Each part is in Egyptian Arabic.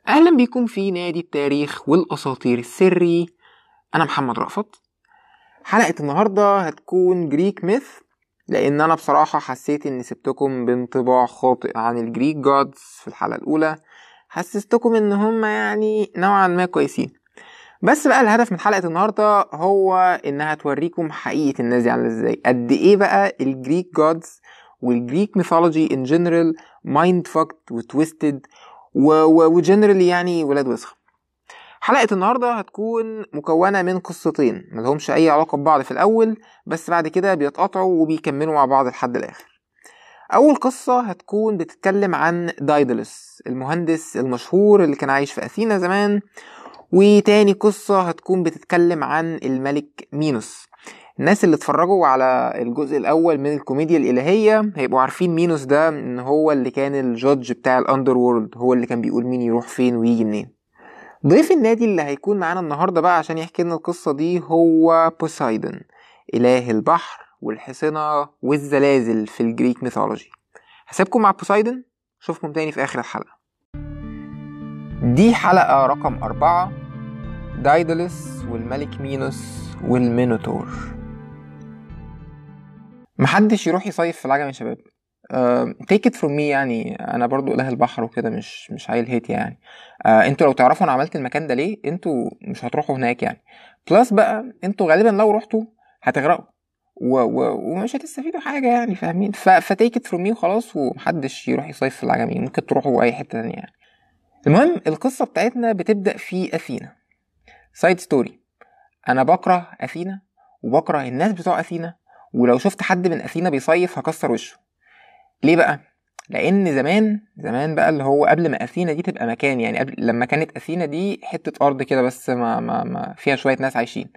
أهلا بيكم في نادي التاريخ والأساطير السري أنا محمد رأفت حلقة النهاردة هتكون جريك ميث لأن أنا بصراحة حسيت إني سبتكم بانطباع خاطئ عن الجريك جودز في الحلقة الأولى حسستكم إن هما يعني نوعا ما كويسين بس بقى الهدف من حلقة النهاردة هو إنها توريكم حقيقة الناس دي عاملة إزاي قد إيه بقى الجريك جودز والجريك ميثولوجي ان جنرال مايند فاكت وتويستد وجنرالي يعني ولاد وسخ حلقة النهاردة هتكون مكونة من قصتين ملهمش أي علاقة ببعض في الأول بس بعد كده بيتقطعوا وبيكملوا مع بعض لحد الآخر أول قصة هتكون بتتكلم عن دايدلس المهندس المشهور اللي كان عايش في أثينا زمان وتاني قصة هتكون بتتكلم عن الملك مينوس الناس اللي اتفرجوا على الجزء الاول من الكوميديا الالهيه هيبقوا عارفين مينوس ده ان هو اللي كان الجادج بتاع الاندر وورلد هو اللي كان بيقول مين يروح فين ويجي منين ضيف النادي اللي هيكون معانا النهارده بقى عشان يحكي لنا القصه دي هو بوسايدن اله البحر والحصنه والزلازل في الجريك ميثولوجي هسيبكم مع بوسايدن اشوفكم تاني في اخر الحلقه دي حلقه رقم أربعة دايدلس والملك مينوس والمينوتور محدش يروح يصيف في العجمي يا شباب تيك ات فروم مي يعني انا برضو اله البحر وكده مش مش عيل هيت يعني uh, انتوا لو تعرفوا انا عملت المكان ده ليه انتوا مش هتروحوا هناك يعني بلس بقى انتوا غالبا لو رحتوا هتغرقوا و... و... ومش هتستفيدوا حاجه يعني فاهمين ف... فتيك ات فروم مي وخلاص ومحدش يروح يصيف في العجمي ممكن تروحوا اي حته تانية يعني المهم القصه بتاعتنا بتبدا في اثينا سايد ستوري انا بكره اثينا وبكره الناس بتوع اثينا ولو شفت حد من اثينا بيصيف هكسر وشه ليه بقى لان زمان زمان بقى اللي هو قبل ما اثينا دي تبقى مكان يعني قبل لما كانت اثينا دي حته ارض كده بس ما, ما, ما فيها شويه ناس عايشين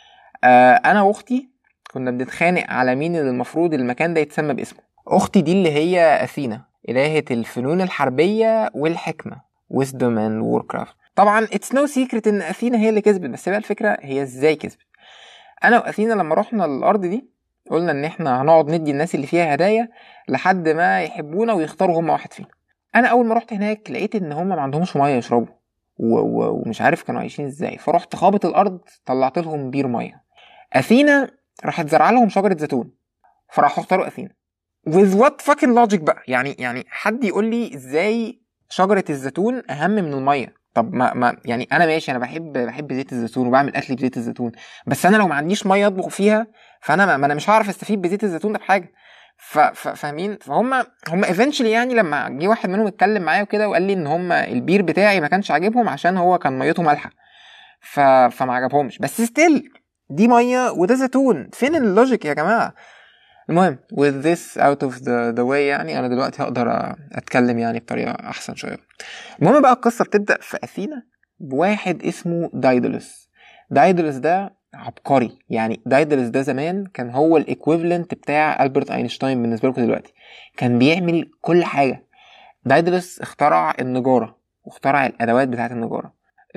آه انا واختي كنا بنتخانق على مين اللي المفروض المكان ده يتسمى باسمه اختي دي اللي هي اثينا الهه الفنون الحربيه والحكمه ويزدوم اند ووركرافت طبعا اتس نو سيكريت ان اثينا هي اللي كسبت بس بقى الفكره هي ازاي كسبت انا واثينا لما رحنا الارض دي قلنا ان احنا هنقعد ندي الناس اللي فيها هدايا لحد ما يحبونا ويختاروا هم واحد فينا انا اول ما رحت هناك لقيت ان هم ما عندهمش ميه يشربوا و... و... ومش عارف كانوا عايشين ازاي فرحت خابط الارض طلعت لهم بير ميه اثينا راحت زرع لهم شجره زيتون فراحوا اختاروا اثينا with what fucking logic بقى يعني يعني حد يقول لي ازاي شجره الزيتون اهم من الميه طب ما, ما يعني انا ماشي انا بحب بحب زيت الزيتون وبعمل اكل بزيت الزيتون بس انا لو ما عنديش ميه اطبخ فيها فانا ما, ما انا مش هعرف استفيد بزيت الزيتون ده بحاجه فاهمين فهم هم ايفنشلي يعني لما جه واحد منهم اتكلم معايا وكده وقال لي ان هم البير بتاعي ما كانش عاجبهم عشان هو كان ميته مالحه ف... فما عجبهمش بس ستيل دي ميه وده زيتون فين اللوجيك يا جماعه المهم with this out of the, the way يعني انا دلوقتي هقدر اتكلم يعني بطريقه احسن شويه المهم بقى القصه بتبدا في اثينا بواحد اسمه دايدلس دايدلس ده عبقري يعني دايدلس ده زمان كان هو الايكويفالنت بتاع البرت اينشتاين بالنسبه لكم دلوقتي كان بيعمل كل حاجه دايدلس اخترع النجاره واخترع الادوات بتاعه النجاره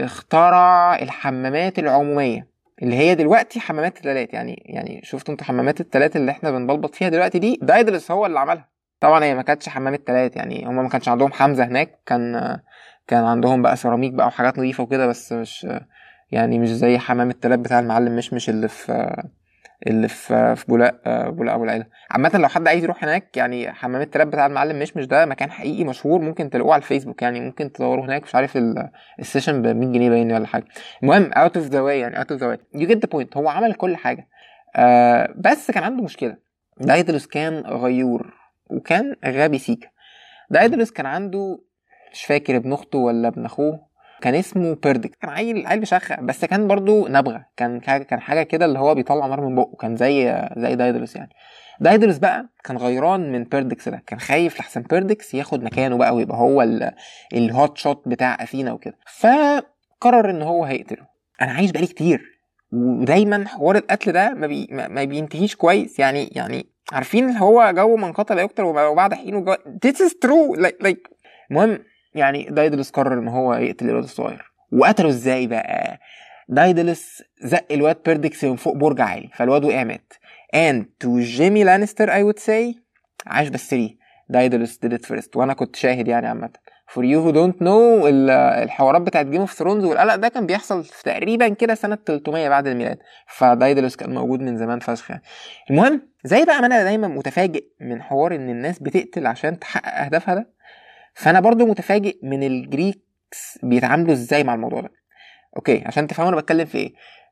اخترع الحمامات العموميه اللي هي دلوقتي حمامات التلات يعني يعني شفتوا انتوا حمامات التلات اللي احنا بنبلبط فيها دلوقتي دي دايدلس هو اللي عملها طبعا هي ما كانتش حمام التلات يعني هم ما كانش عندهم حمزه هناك كان كان عندهم بقى سيراميك بقى وحاجات نظيفه وكده بس مش يعني مش زي حمام التلات بتاع المعلم مشمش اللي في اللي في في بولاق بولاق ابو العيله عامه لو حد عايز يروح هناك يعني حمام التلات بتاع المعلم مشمش ده مكان حقيقي مشهور ممكن تلاقوه على الفيسبوك يعني ممكن تدوروا هناك مش عارف السيشن ب 100 جنيه باين ولا حاجه المهم اوت اوف ذا واي يعني اوت اوف ذا واي يو جيت ذا بوينت هو عمل كل حاجه آه بس كان عنده مشكله دايدلس كان غيور وكان غبي سيكا دايدلس كان عنده مش فاكر ابن اخته ولا ابن اخوه كان اسمه بيردك كان عيل عيل بشخة بس كان برضو نبغة كان كان حاجة كده اللي هو بيطلع نار من بقه كان زي زي دايدلس يعني دايدلس بقى كان غيران من بيردكس ده كان خايف لحسن بيردكس ياخد مكانه بقى ويبقى هو الهوت شوت بتاع اثينا وكده فقرر ان هو هيقتله انا عايش بقالي كتير ودايما حوار القتل ده ما, بي ما بينتهيش كويس يعني يعني عارفين هو جو من قتل يقتل وبعد حين وجو... this is true like, like المهم يعني دايدلس قرر ان هو يقتل الواد الصغير وقتله ازاي بقى دايدلس زق الواد بيردكس من فوق برج عالي فالواد وقع مات and to جيمي لانستر I would say عاش بس ليه دايدلس did it first وانا كنت شاهد يعني عامه فور يو هو دونت نو الحوارات بتاعت جيم اوف ثرونز والقلق ده كان بيحصل في تقريبا كده سنه 300 بعد الميلاد فدايدلوس كان موجود من زمان فشخ يعني المهم زي بقى ما انا دايما متفاجئ من حوار ان الناس بتقتل عشان تحقق اهدافها ده فانا برضو متفاجئ من الجريكس بيتعاملوا ازاي مع الموضوع ده اوكي عشان تفهموا انا بتكلم في ايه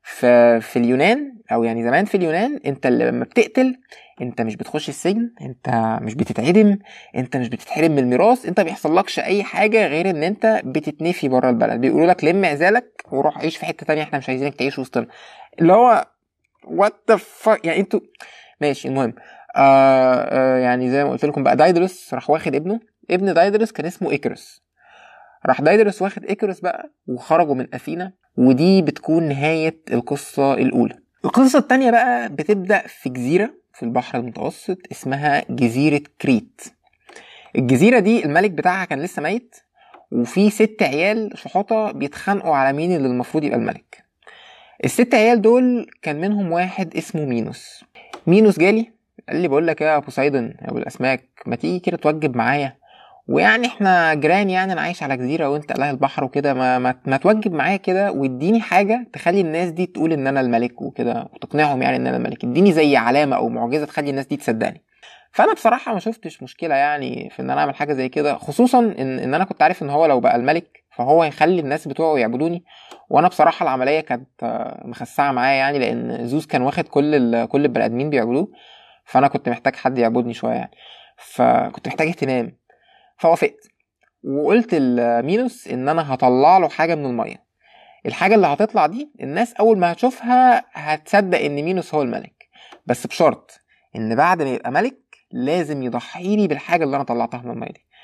في في اليونان او يعني زمان في اليونان انت اللي لما بتقتل انت مش بتخش السجن انت مش بتتعدم انت مش بتتحرم من الميراث انت بيحصلكش اي حاجه غير ان انت بتتنفي بره البلد بيقولوا لك لم عزالك وروح عيش في حته تانية احنا مش عايزينك تعيش وسطنا اللي هو وات ذا يعني انتوا ماشي المهم آه آه يعني زي ما قلت لكم بقى دايدلوس راح واخد ابنه ابن دايدلوس كان اسمه ايكروس راح دايدلوس واخد ايكروس بقى وخرجوا من اثينا ودي بتكون نهايه القصه الاولى القصه الثانيه بقى بتبدا في جزيره في البحر المتوسط اسمها جزيره كريت الجزيره دي الملك بتاعها كان لسه ميت وفي ست عيال شحوطه بيتخانقوا على مين اللي المفروض يبقى الملك الست عيال دول كان منهم واحد اسمه مينوس مينوس جالي قال لي بقول لك يا بوسايدن ابو الاسماك ما تيجي كده توجب معايا ويعني احنا جيران يعني انا عايش على جزيره وانت اله البحر وكده ما, ما, ما توجب معايا كده واديني حاجه تخلي الناس دي تقول ان انا الملك وكده وتقنعهم يعني ان انا الملك اديني زي علامه او معجزه تخلي الناس دي تصدقني فانا بصراحه ما شفتش مشكله يعني في ان انا اعمل حاجه زي كده خصوصا ان ان انا كنت عارف ان هو لو بقى الملك فهو هيخلي الناس بتوعه يعبدوني وانا بصراحه العمليه كانت مخسعه معايا يعني لان زوز كان واخد كل كل البني ادمين بيعبدوه فانا كنت محتاج حد يعبدني شويه يعني فكنت محتاج اهتمام فوافقت وقلت لمينوس ان انا هطلع له حاجه من الميه الحاجه اللي هتطلع دي الناس اول ما هتشوفها هتصدق ان مينوس هو الملك بس بشرط ان بعد ما يبقى ملك لازم يضحي لي بالحاجه اللي انا طلعتها من الميه دي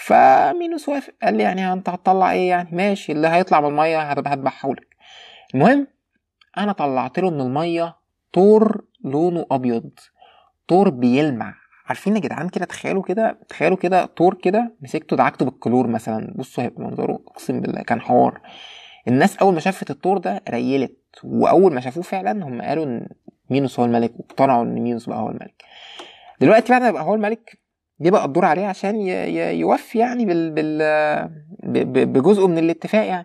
فمينوس وافق قال لي يعني انت هتطلع ايه يعني ماشي اللي هيطلع من الميه هتبقى هذبحهولك المهم انا طلعت له من الميه طور لونه ابيض طور بيلمع عارفين يا جدعان كده تخيلوا كده تخيلوا كده طور كده مسكته دعكته بالكلور مثلا بصوا هيبقى منظره اقسم بالله كان حوار الناس اول ما شافت الطور ده ريلت واول ما شافوه فعلا هم قالوا ان مينوس هو الملك واقتنعوا ان مينوس بقى هو الملك دلوقتي بعد ما يبقى هو الملك جه بقى الدور عليه عشان يوفي يعني بال, بال بجزء من الاتفاق يعني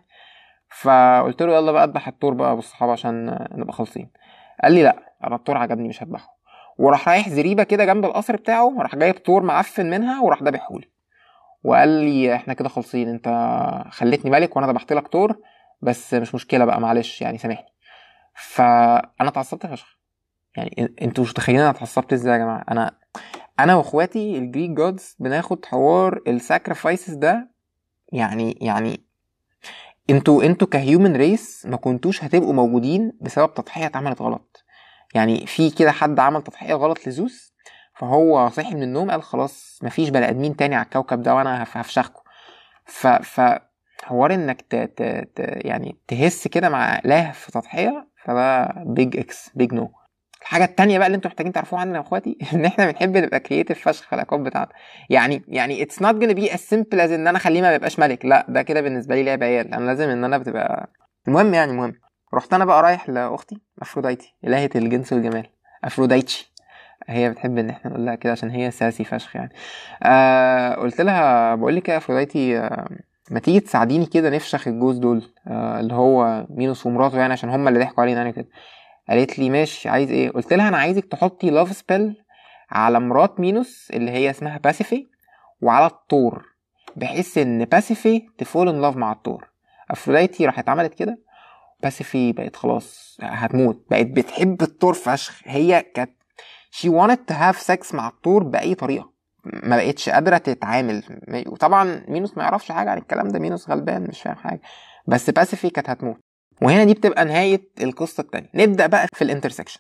فقلت له يلا بقى اذبح الطور بقى بالصحابه عشان نبقى خالصين قال لي لا انا الطور عجبني مش هذبحه وراح رايح زريبه كده جنب القصر بتاعه وراح جايب طور معفن منها وراح ذبحهولي وقال لي احنا كده خالصين انت خليتني ملك وانا ذبحت لك طور بس مش مشكله بقى معلش يعني سامحني فانا اتعصبت فشخ يعني انتوا مش متخيلين انا اتعصبت ازاي يا جماعه انا انا واخواتي الجريك جودز بناخد حوار الساكرفايسز ده يعني يعني انتوا انتوا كهيومن ريس ما كنتوش هتبقوا موجودين بسبب تضحيه اتعملت غلط يعني في كده حد عمل تضحيه غلط لزوس فهو صحي من النوم قال خلاص مفيش بني ادمين تاني على الكوكب ده وانا هفشخكم ف ف حوار انك ت... ت... ت... يعني تهس كده مع اله في تضحيه فده بيج اكس بيج نو الحاجة التانية بقى اللي انتوا محتاجين تعرفوها عننا يا اخواتي ان احنا بنحب نبقى كرييتيف فشخ في العقاب بتاعنا يعني يعني اتس نوت gonna بي as simple as ان انا اخليه ما يبقاش ملك لا ده كده بالنسبة لي لعب عيال انا لازم ان انا بتبقى المهم يعني المهم رحت انا بقى رايح لاختي افروديتي الهة الجنس والجمال افروديتشي هي بتحب ان احنا نقول لها كده عشان هي ساسي فشخ يعني آه قلت لها بقول لك يا افروديتي آه ما تيجي تساعديني كده نفشخ الجوز دول آه اللي هو مينوس ومراته يعني عشان هما اللي ضحكوا علينا يعني كده قالت لي ماشي عايز ايه قلت لها انا عايزك تحطي لاف سبيل على مرات مينوس اللي هي اسمها باسيفي وعلى الطور بحيث ان باسيفي تفول ان لاف مع الطور افروديتي راحت عملت كده باسيفي بقت خلاص هتموت بقت بتحب الطور فشخ هي كانت she wanted to have sex مع الطور بأي طريقة ما بقتش قادرة تتعامل وطبعا مينوس ما يعرفش حاجة عن الكلام ده مينوس غلبان مش فاهم حاجة بس باسيفي كانت هتموت وهنا دي بتبقى نهاية القصة التانية نبدأ بقى في الانترسكشن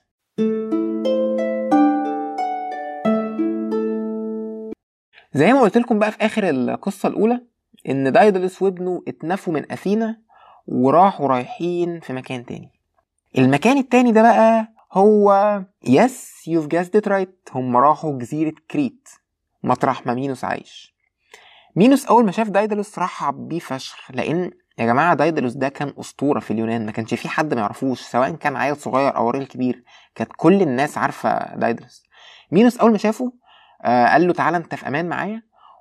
زي ما قلت لكم بقى في آخر القصة الأولى إن دايدلس وابنه اتنفوا من أثينا وراحوا رايحين في مكان تاني المكان التاني ده بقى هو يس يوف جاست ات رايت هم راحوا جزيرة كريت مطرح ما مينوس عايش مينوس أول ما شاف دايدلس رحب بيه فشخ لأن يا جماعة دايدلوس ده كان أسطورة في اليونان ما كانش في حد ما يعرفوش سواء كان عيل صغير أو راجل كبير كانت كل الناس عارفة دايدلوس مينوس أول ما شافه آه قال له تعالى أنت في أمان معايا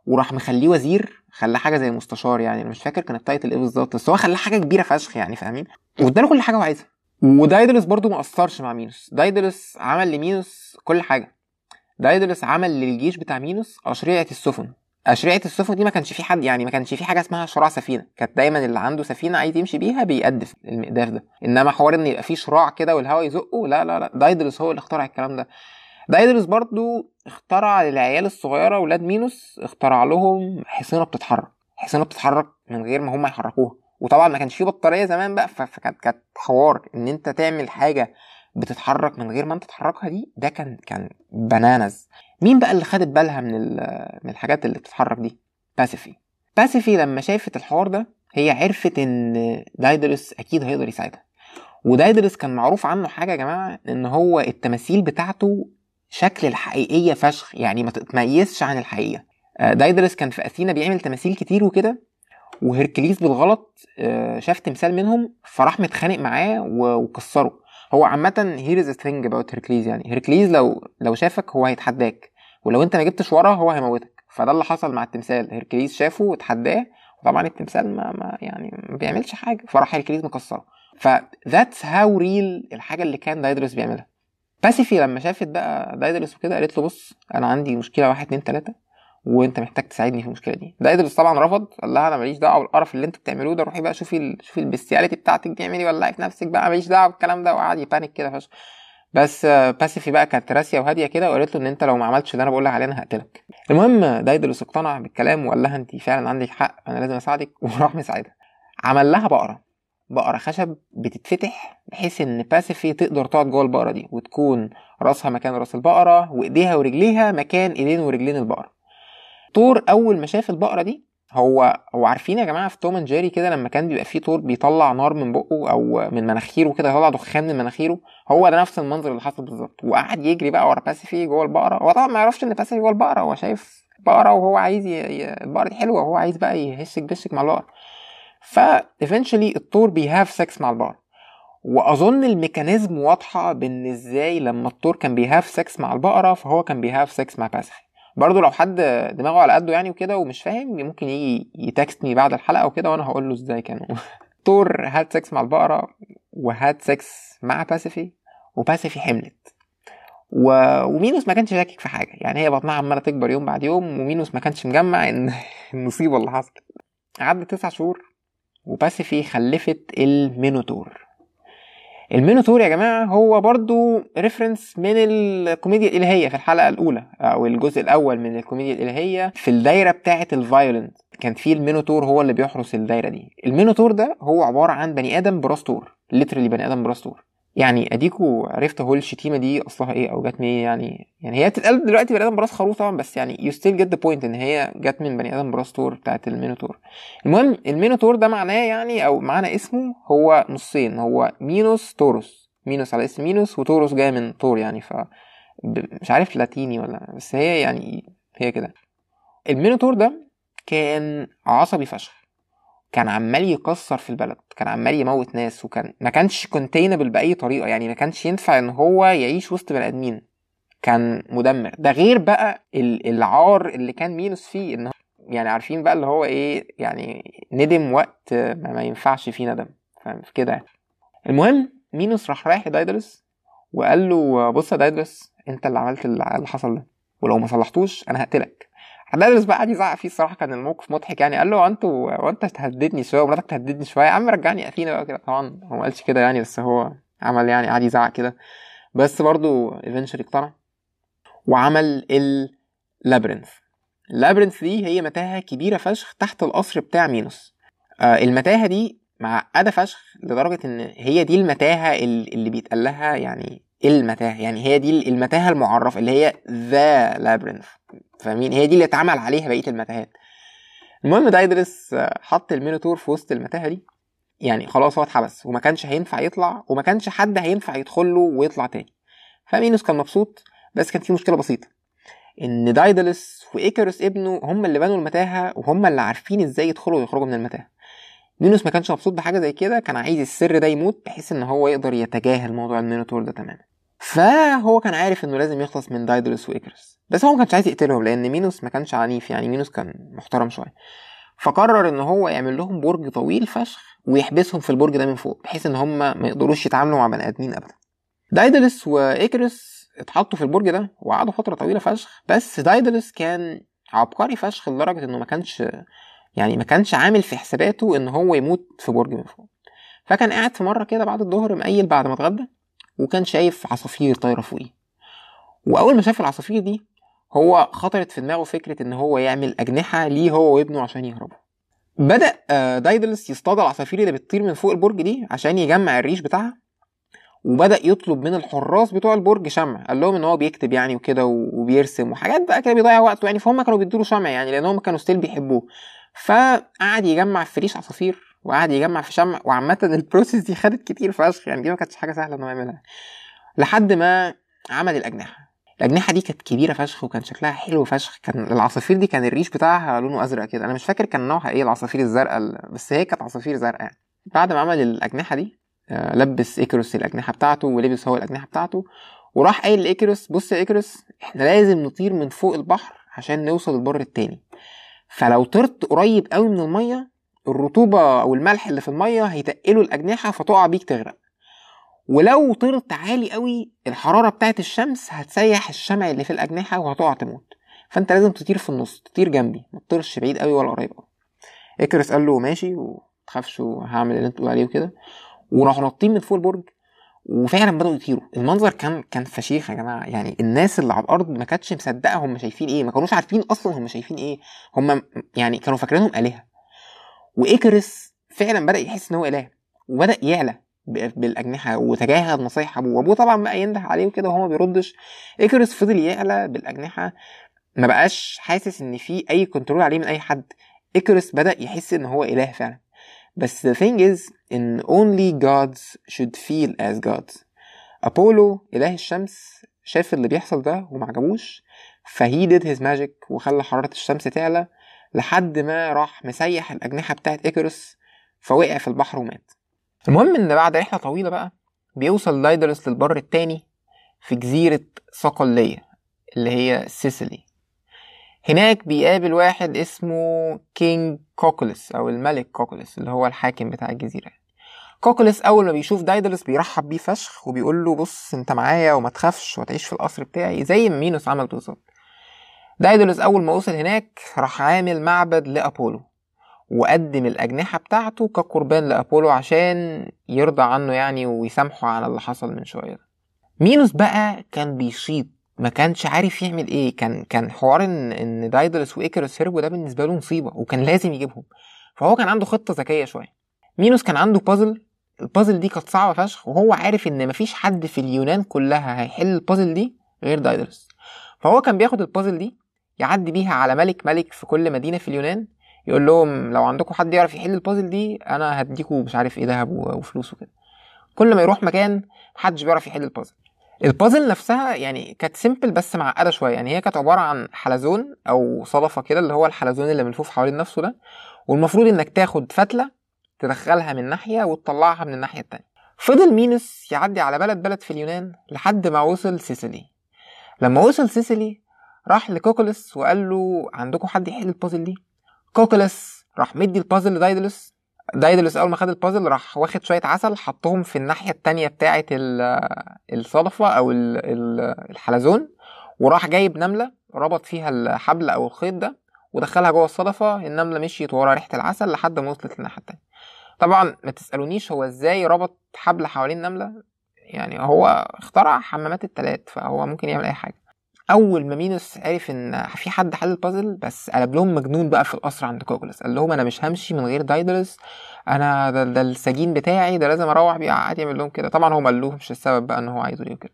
وراح مخليه وزير خلاه حاجه زي المستشار يعني انا مش فاكر كان التايتل ايه بالظبط بس هو خلاه حاجه كبيره فشخ يعني فاهمين واداله كل حاجه هو عايزها ودايدلس برضو ما اثرش مع مينوس دايدلس عمل لمينوس كل حاجه دايدلس عمل للجيش بتاع مينوس اشرعه السفن اشرعه السفن دي ما كانش في حد يعني ما كانش في حاجه اسمها شراع سفينه كانت دايما اللي عنده سفينه عايز يمشي بيها بيقدف المقداف ده انما حوار ان يبقى في شراع كده والهواء يزقه لا لا لا دايدلس هو اللي اخترع الكلام ده دايدلس برضو اخترع للعيال الصغيره ولاد مينوس اخترع لهم حصينه بتتحرك حصينه بتتحرك من غير ما هم يحركوها وطبعا ما كانش في بطاريه زمان بقى فكانت كانت حوار ان انت تعمل حاجه بتتحرك من غير ما انت تتحركها دي ده كان كان بنانز مين بقى اللي خدت بالها من من الحاجات اللي بتتحرك دي باسيفي باسيفي لما شافت الحوار ده هي عرفت ان دايدلس اكيد هيقدر يساعدها ودايدلس كان معروف عنه حاجه يا جماعه ان هو التماثيل بتاعته شكل الحقيقيه فشخ يعني ما تتميزش عن الحقيقه دايدلس كان في اثينا بيعمل تماثيل كتير وكده وهركليس بالغلط شاف تمثال منهم فراح متخانق معاه وكسره هو عامة هير از ثينج اباوت هيركليز يعني هيركليز لو لو شافك هو هيتحداك ولو انت ما جبتش وراه هو هيموتك فده اللي حصل مع التمثال هيركليز شافه واتحداه وطبعا التمثال ما, ما يعني ما بيعملش حاجة فراح هيركليز مكسره ف that's how real الحاجة اللي كان دايدرس بيعملها باسيفي لما شافت بقى دايدرس وكده قالت له بص انا عندي مشكلة واحد اتنين تلاتة وانت محتاج تساعدني في المشكله دي دايدرس طبعا رفض قال لها انا ماليش دعوه بالقرف اللي انتوا بتعملوه ده روحي بقى شوفي ال... شوفي البستياليتي بتاعتك دي اعملي ولعي في نفسك بقى ماليش دعوه بالكلام ده وقعد يبانك كده فشخ بس باسيفي بقى كانت راسيه وهاديه كده وقالت له ان انت لو ما عملتش اللي انا بقول لك عليه انا هقتلك المهم دايدرس اقتنع بالكلام وقال لها انت فعلا عندك حق انا لازم اساعدك وراح مساعدها عمل لها بقره بقره خشب بتتفتح بحيث ان باسيفي تقدر تقعد جوه البقره دي وتكون راسها مكان راس البقره وايديها ورجليها مكان ايدين ورجلين البقره تور اول ما شاف البقره دي هو هو عارفين يا جماعه في توم اند جيري كده لما كان بيبقى فيه تور بيطلع نار من بقه او من مناخيره كده يطلع دخان من مناخيره هو ده نفس المنظر اللي حصل بالظبط وقعد يجري بقى ورا باسيفي جوه البقره هو طبعا ما يعرفش ان باسيفي جوه البقره هو شايف بقره وهو عايز ي... ي... البقره دي حلوه وهو عايز بقى يهشك بشك مع البقره فا eventually التور بيهاف سكس مع البقره واظن الميكانيزم واضحه بان ازاي لما التور كان بيهاف سكس مع البقره فهو كان بيهاف سكس مع باسيفي برضه لو حد دماغه على قده يعني وكده ومش فاهم ممكن يجي يتكستني بعد الحلقه وكده وانا هقول له ازاي كانوا تور هاد سكس مع البقره وهاد سكس مع باسيفي وباسيفي حملت و... ومينوس ما كانش شاكك في حاجه يعني هي بطنها عماله تكبر يوم بعد يوم ومينوس ما كانش مجمع ان المصيبه اللي حصلت عدت تسع شهور وباسيفي خلفت المينوتور المينوتور يا جماعة هو برضو ريفرنس من الكوميديا الإلهية في الحلقة الأولى أو الجزء الأول من الكوميديا الإلهية في الدايرة بتاعة الفايولنت كان في المينوتور هو اللي بيحرس الدايرة دي المينوتور ده هو عبارة عن بني آدم براس تور ليترالي بني آدم براس تور يعني اديكوا عرفتوا هو الشتيمه دي اصلها ايه او جت منين يعني يعني هي بتتقال دلوقتي بني ادم براس خروف طبعا بس يعني يو ستيل جيت ذا بوينت ان هي جت من بني ادم براس تور بتاعت المينوتور المهم المينوتور ده معناه يعني او معنى اسمه هو نصين هو مينوس توروس مينوس على اسم مينوس وتوروس جاي من تور يعني ف مش عارف لاتيني ولا بس هي يعني هي كده المينوتور ده كان عصبي فشخ كان عمال يكسر في البلد كان عمال يموت ناس وكان ما كانش كونتينبل باي طريقه يعني ما كانش ينفع ان هو يعيش وسط بني ادمين كان مدمر ده غير بقى العار اللي كان مينوس فيه ان يعني عارفين بقى اللي هو ايه يعني ندم وقت ما, ما ينفعش فيه ندم فاهم كده يعني. المهم مينوس راح رايح لدايدرس وقال له بص يا دايدرس انت اللي عملت اللي حصل ده ولو ما صلحتوش انا هقتلك دايدرس بقى قعد يزعق فيه الصراحه كان الموقف مضحك يعني قال له انتوا وانت تهددني شويه ومراتك تهددني شويه يا عم رجعني اثينا بقى كده طبعا هو ما قالش كده يعني بس هو عمل يعني قعد يزعق كده بس برضه ايفنشولي اقتنع وعمل اللابرنث اللابرنث دي هي متاهه كبيره فشخ تحت القصر بتاع مينوس آه المتاهه دي معقده فشخ لدرجه ان هي دي المتاهه اللي بيتقال لها يعني المتاهه يعني هي دي المتاهه المعرفه اللي هي ذا لابرنث فاهمين هي دي اللي اتعمل عليها بقيه المتاهات المهم دايدرس حط المينوتور في وسط المتاهه دي يعني خلاص هو اتحبس وما كانش هينفع يطلع وما كانش حد هينفع يدخل له ويطلع تاني فمينوس كان مبسوط بس كان في مشكله بسيطه ان دايدلس وايكاروس ابنه هم اللي بنوا المتاهه وهم اللي عارفين ازاي يدخلوا ويخرجوا من المتاهه مينوس ما كانش مبسوط بحاجه زي كده كان عايز السر ده يموت بحيث ان هو يقدر يتجاهل موضوع المينوتور ده تماما فهو كان عارف انه لازم يخلص من دايدلس وايكرس بس هو ما كانش عايز يقتلهم لان مينوس ما كانش عنيف يعني مينوس كان محترم شويه فقرر ان هو يعمل لهم برج طويل فشخ ويحبسهم في البرج ده من فوق بحيث ان هم ما يقدروش يتعاملوا مع بني ادمين ابدا دايدلس وايكرس اتحطوا في البرج ده وقعدوا فتره طويله فشخ بس دايدلس كان عبقري فشخ لدرجه انه ما كانش يعني ما كانش عامل في حساباته ان هو يموت في برج من فوق فكان قاعد في مره كده بعد الظهر مقيل بعد ما اتغدى وكان شايف عصافير طايره فوقيه واول ما شاف العصافير دي هو خطرت في دماغه فكره ان هو يعمل اجنحه ليه هو وابنه عشان يهربوا بدا آه، دايدلس يصطاد العصافير اللي بتطير من فوق البرج دي عشان يجمع الريش بتاعها وبدا يطلب من الحراس بتوع البرج شمع قال لهم ان هو بيكتب يعني وكده وبيرسم وحاجات بقى كده بيضيع وقته يعني فهم كانوا بيدوا له شمع يعني لان هم كانوا ستيل بيحبوه فقعد يجمع في ريش عصافير وقعد يجمع في شمع وعامة البروسيس دي خدت كتير فشخ يعني دي ما كانتش حاجة سهلة انه يعملها لحد ما عمل الأجنحة الأجنحة دي كانت كبيرة فشخ وكان شكلها حلو فشخ كان العصافير دي كان الريش بتاعها لونه أزرق كده أنا مش فاكر كان نوعها إيه العصافير الزرقاء ال- بس هي كانت عصافير زرقاء يعني بعد ما عمل الأجنحة دي آه، لبس إيكروس الأجنحة بتاعته ولبس هو الأجنحة بتاعته وراح قايل لإيكروس بص يا إيكروس إحنا لازم نطير من فوق البحر عشان نوصل البر التاني فلو طرت قريب قوي من المية الرطوبة أو الملح اللي في المية هيتقلوا الأجنحة فتقع بيك تغرق ولو طرت عالي قوي الحرارة بتاعت الشمس هتسيح الشمع اللي في الأجنحة وهتقع تموت فأنت لازم تطير في النص تطير جنبي ما تطيرش بعيد قوي ولا قريب قوي إكرس قال له ماشي ومتخافش وهعمل اللي انت بتقول عليه وكده وراحوا نطين من فوق البرج وفعلا بدأوا يطيروا المنظر كان كان فشيخ يا جماعة يعني الناس اللي على الأرض ما كانتش مصدقة هم شايفين إيه ما كانوش عارفين أصلا هم شايفين إيه هم يعني كانوا فاكرينهم آلهة وإيكرس فعلا بدأ يحس إن هو إله وبدأ يعلى ب- بالأجنحة وتجاهل نصايح أبوه وأبوه طبعا بقى ينده عليه وكده وهو ما بيردش إيكرس فضل يعلى بالأجنحة ما بقاش حاسس إن في أي كنترول عليه من أي حد إيكرس بدأ يحس إن هو إله فعلا بس the thing is إن only gods should feel as gods أبولو إله الشمس شاف اللي بيحصل ده ومعجبوش فهي did his magic وخلى حرارة الشمس تعلى لحد ما راح مسيح الأجنحة بتاعت إيكروس فوقع في البحر ومات المهم إن بعد رحلة طويلة بقى بيوصل دايدالوس للبر التاني في جزيرة صقلية اللي هي سيسيلي هناك بيقابل واحد اسمه كينج كوكولس أو الملك كوكولس اللي هو الحاكم بتاع الجزيرة كوكولس أول ما بيشوف دايدالوس بيرحب بيه فشخ وبيقول له بص أنت معايا وما تخافش وتعيش في القصر بتاعي زي ما مينوس عمل بالظبط دايدالوس أول ما وصل هناك راح عامل معبد لأبولو وقدم الأجنحة بتاعته كقربان لأبولو عشان يرضى عنه يعني ويسامحه على اللي حصل من شوية ده. مينوس بقى كان بيشيط ما كانش عارف يعمل ايه كان كان حوار ان ان دايدالوس وايكروس هربوا ده بالنسبه له مصيبه وكان لازم يجيبهم فهو كان عنده خطه ذكيه شويه مينوس كان عنده بازل البازل دي كانت صعبه فشخ وهو عارف ان مفيش حد في اليونان كلها هيحل البازل دي غير دايدالوس فهو كان بياخد البازل دي يعدي بيها على ملك ملك في كل مدينه في اليونان يقول لهم لو عندكم حد يعرف يحل البازل دي انا هديكوا مش عارف ايه ذهب و- وفلوس وكده كل ما يروح مكان محدش بيعرف يحل البازل البازل نفسها يعني كانت سيمبل بس معقده شويه يعني هي كانت عباره عن حلزون او صدفه كده اللي هو الحلزون اللي ملفوف حوالين نفسه ده والمفروض انك تاخد فتله تدخلها من ناحيه وتطلعها من الناحيه التانية فضل مينوس يعدي على بلد بلد في اليونان لحد ما وصل سيسيلي لما وصل سيسيلي راح لكوكولس وقال له عندكم حد يحل البازل دي كوكولس راح مدي البازل لدايدلس دايدلس اول ما خد البازل راح واخد شويه عسل حطهم في الناحيه التانية بتاعه ال- الصدفه او ال- ال- الحلزون وراح جايب نمله ربط فيها الحبل او الخيط ده ودخلها جوه الصدفه النمله مشيت ورا ريحه العسل لحد ما وصلت للناحيه التانية طبعا ما تسالونيش هو ازاي ربط حبل حوالين نمله يعني هو اخترع حمامات التلات فهو ممكن يعمل اي حاجه اول ما مينوس عرف ان في حد حل البازل بس قلب لهم مجنون بقى في القصر عند كوكولس قال لهم انا مش همشي من غير دايدلس انا ده, ده السجين بتاعي ده لازم اروح بيه قعد يعمل لهم كده طبعا هو ما قالوهمش السبب بقى ان هو عايزه ليه وكده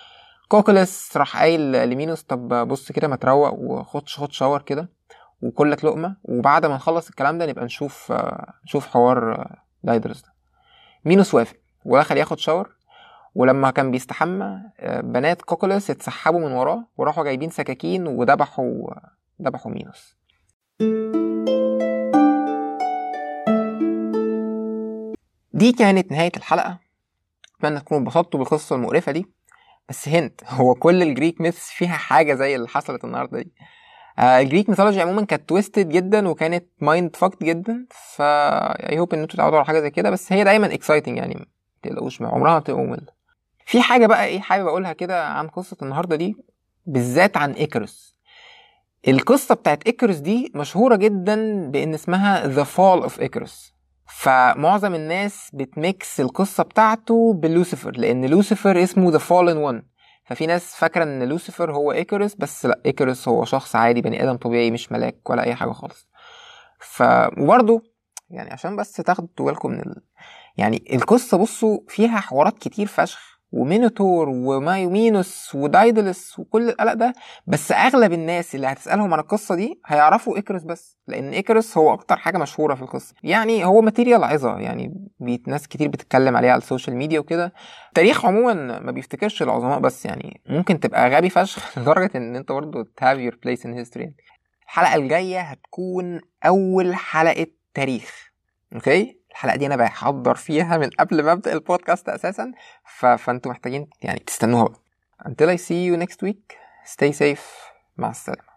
كوكولس راح قايل لمينوس طب بص كده ما تروق وخد خد شاور كده وكلك لقمه وبعد ما نخلص الكلام ده نبقى نشوف آه، نشوف حوار آه، دايدلس ده مينوس وافق ودخل ياخد شاور ولما كان بيستحمى آه، بنات كوكولس اتسحبوا من وراه وراحوا جايبين سكاكين وذبحوا ذبحوا مينوس دي كانت نهاية الحلقة أتمنى تكونوا اتبسطتوا بالقصة المقرفة دي بس هنت هو كل الجريك ميثس فيها حاجه زي اللي حصلت النهارده دي آه الجريك ميثولوجي عموما كانت تويستد جدا وكانت مايند فاكت جدا ف اي هوب ان انتوا تعودوا على حاجه زي كده بس هي دايما اكسايتنج يعني ما تقلقوش عمرها ما تبقى ممله في حاجه بقى ايه حابب اقولها كده عن قصه النهارده دي بالذات عن ايكروس القصه بتاعت ايكروس دي مشهوره جدا بان اسمها ذا فول اوف ايكروس فمعظم الناس بتميكس القصه بتاعته بلوسيفر لان لوسيفر اسمه ذا فولن وان ففي ناس فاكره ان لوسيفر هو ايكروس بس لا ايكروس هو شخص عادي بني ادم طبيعي مش ملاك ولا اي حاجه خالص ف وبرضه يعني عشان بس تاخدوا بالكم من ال... يعني القصه بصوا فيها حوارات كتير فشخ ومينوتور ومايومينوس ودايدلس وكل القلق ده بس اغلب الناس اللي هتسالهم عن القصه دي هيعرفوا ايكروس بس لان ايكروس هو اكتر حاجه مشهوره في القصه يعني هو ماتيريال عظه يعني بيت ناس كتير بتتكلم عليه على السوشيال ميديا وكده التاريخ عموما ما بيفتكرش العظماء بس يعني ممكن تبقى غبي فشخ لدرجه ان انت برضه تهاف يور بليس ان هيستوري الحلقه الجايه هتكون اول حلقه تاريخ اوكي الحلقه دي انا بحضر فيها من قبل ما ابدا البودكاست اساسا ف... فانتوا محتاجين يعني تستنوها بقى until I see you next week stay safe مع السلامه